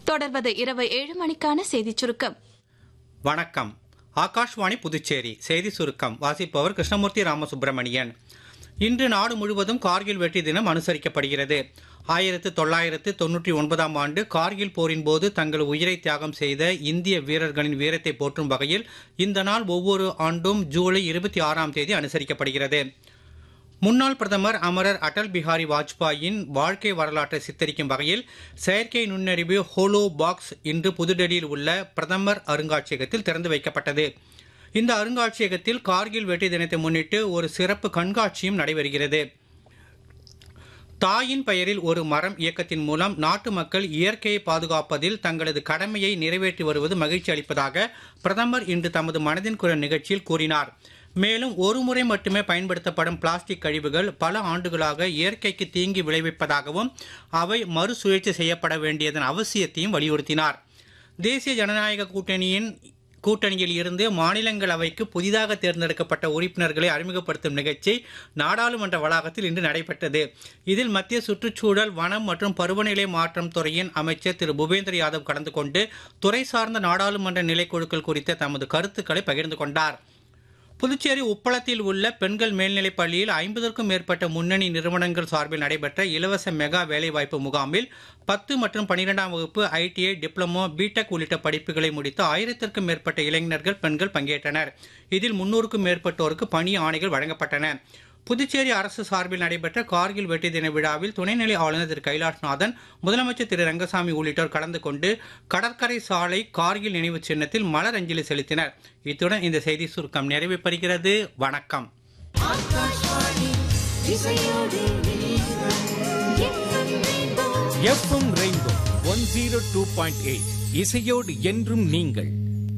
தொடர்வது இரவு ஏழு மணிக்கான செய்திச் சுருக்கம் வணக்கம் ஆகாஷ்வாணி புதுச்சேரி செய்தி சுருக்கம் வாசிப்பவர் கிருஷ்ணமூர்த்தி ராமசுப்பிரமணியன் இன்று நாடு முழுவதும் கார்கில் வெற்றி தினம் அனுசரிக்கப்படுகிறது ஆயிரத்து தொள்ளாயிரத்து தொன்னூற்றி ஒன்பதாம் ஆண்டு கார்கில் போரின் போது தங்கள் உயிரை தியாகம் செய்த இந்திய வீரர்களின் வீரத்தை போற்றும் வகையில் இந்த நாள் ஒவ்வொரு ஆண்டும் ஜூலை இருபத்தி ஆறாம் தேதி அனுசரிக்கப்படுகிறது முன்னாள் பிரதமர் அமரர் அடல் பிஹாரி வாஜ்பாயின் வாழ்க்கை வரலாற்றை சித்தரிக்கும் வகையில் செயற்கை நுண்ணறிவு ஹோலோ பாக்ஸ் இன்று புதுடெல்லியில் உள்ள பிரதமர் அருங்காட்சியகத்தில் திறந்து வைக்கப்பட்டது இந்த அருங்காட்சியகத்தில் கார்கில் வெற்றி தினத்தை முன்னிட்டு ஒரு சிறப்பு கண்காட்சியும் நடைபெறுகிறது தாயின் பெயரில் ஒரு மரம் இயக்கத்தின் மூலம் நாட்டு மக்கள் இயற்கையை பாதுகாப்பதில் தங்களது கடமையை நிறைவேற்றி வருவது மகிழ்ச்சி அளிப்பதாக பிரதமர் இன்று தமது மனதின் குரல் நிகழ்ச்சியில் கூறினார் மேலும் ஒரு முறை மட்டுமே பயன்படுத்தப்படும் பிளாஸ்டிக் கழிவுகள் பல ஆண்டுகளாக இயற்கைக்கு தீங்கி விளைவிப்பதாகவும் அவை மறுசுழற்சி செய்யப்பட வேண்டியதன் அவசியத்தையும் வலியுறுத்தினார் தேசிய ஜனநாயக கூட்டணியின் கூட்டணியில் இருந்து மாநிலங்களவைக்கு புதிதாக தேர்ந்தெடுக்கப்பட்ட உறுப்பினர்களை அறிமுகப்படுத்தும் நிகழ்ச்சி நாடாளுமன்ற வளாகத்தில் இன்று நடைபெற்றது இதில் மத்திய சுற்றுச்சூழல் வனம் மற்றும் பருவநிலை மாற்றம் துறையின் அமைச்சர் திரு பூபேந்திர யாதவ் கலந்து கொண்டு துறை சார்ந்த நாடாளுமன்ற நிலைக்குழுக்கள் குறித்த தமது கருத்துக்களை பகிர்ந்து கொண்டார் புதுச்சேரி உப்பளத்தில் உள்ள பெண்கள் மேல்நிலைப் பள்ளியில் ஐம்பதற்கும் மேற்பட்ட முன்னணி நிறுவனங்கள் சார்பில் நடைபெற்ற இலவச மெகா வேலைவாய்ப்பு முகாமில் பத்து மற்றும் பனிரெண்டாம் வகுப்பு ஐடிஐ டிப்ளமோ பிடெக் உள்ளிட்ட படிப்புகளை முடித்த ஆயிரத்திற்கும் மேற்பட்ட இளைஞர்கள் பெண்கள் பங்கேற்றனர் இதில் முன்னூறுக்கும் மேற்பட்டோருக்கு பணி ஆணைகள் வழங்கப்பட்டன புதுச்சேரி அரசு சார்பில் நடைபெற்ற கார்கில் வெற்றி தின விழாவில் துணைநிலை ஆளுநர் திரு கைலாஷ்நாதன் முதலமைச்சர் திரு ரங்கசாமி உள்ளிட்டோர் கலந்து கொண்டு கடற்கரை சாலை கார்கில் நினைவு சின்னத்தில் மலர் அஞ்சலி செலுத்தினர் இத்துடன் இந்த செய்தி சுருக்கம் நிறைவு பெறுகிறது வணக்கம் F M rainbow one zero two point eight இசையோடு என்றும் நீங்கள்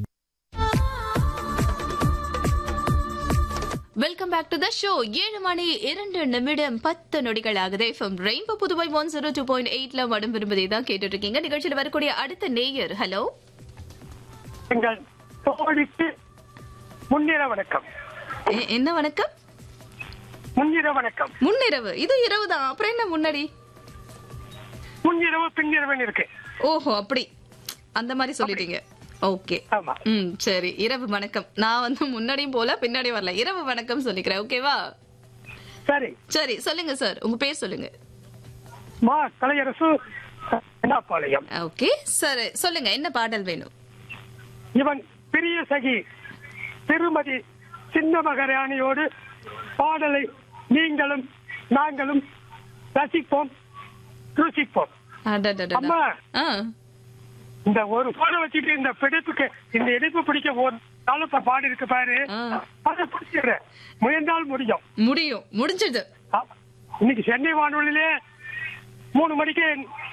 welcome back to the show ஏழு மணி இரண்டு நிமிடம் பத்து நொடிகள் ஆகுது F M rainbow Puduvai one zero two point எயிட்ல மடம் விரும்பதை தான் கேட்டுட்டு இருக்கீங்க நிகழ்ச்சியில் வரக்கூடிய அடுத்த நேயர் ஹலோ எங்கள் தோழிக்கு முன்னிற வணக்கம் எ- என்ன வணக்கம் முன்னிற வணக்கம் முன்னிரவு இது இரவு தான் அப்புறம் என்ன முன்னாடி முன்னிரவு பின்னிரவன் இருக்கு ஓஹோ அப்படி அந்த மாதிரி சொல்லிட்டீங்க ஓகே ஆமா ம் சரி இரவு வணக்கம் நான் வந்து முன்னாடியும் போல பின்னாடி வரல இரவு வணக்கம் சொல்லிக்கிறேன் ஓகேவா சரி சரி சொல்லுங்க சார் உங்க பேர் சொல்லுங்க மா கலையரசு பாளையம் ஓகே சரி சொல்லுங்க என்ன பாடல் வேணும் இவன் பெரிய சகி திருமதி சின்ன மகராணியோடு பாடலை நீங்களும் நாங்களும் ரசிப்போம் ருசிப்போம் அடடடடா. அம்மா. ஆ இந்த ஒரு போனை வச்சுட்டு இந்த பிடிப்புக்கு இந்த இணைப்பு பிடிக்க ஒரு நாளும் பாடு இருக்கு பாரு ஆ. அதை பிடிச்சிடுறேன் முயன்றால் முடியும் முடியும் முடிஞ்சது ஆ, இன்னைக்கு சென்னை வானொலியிலே மூணு மணிக்கு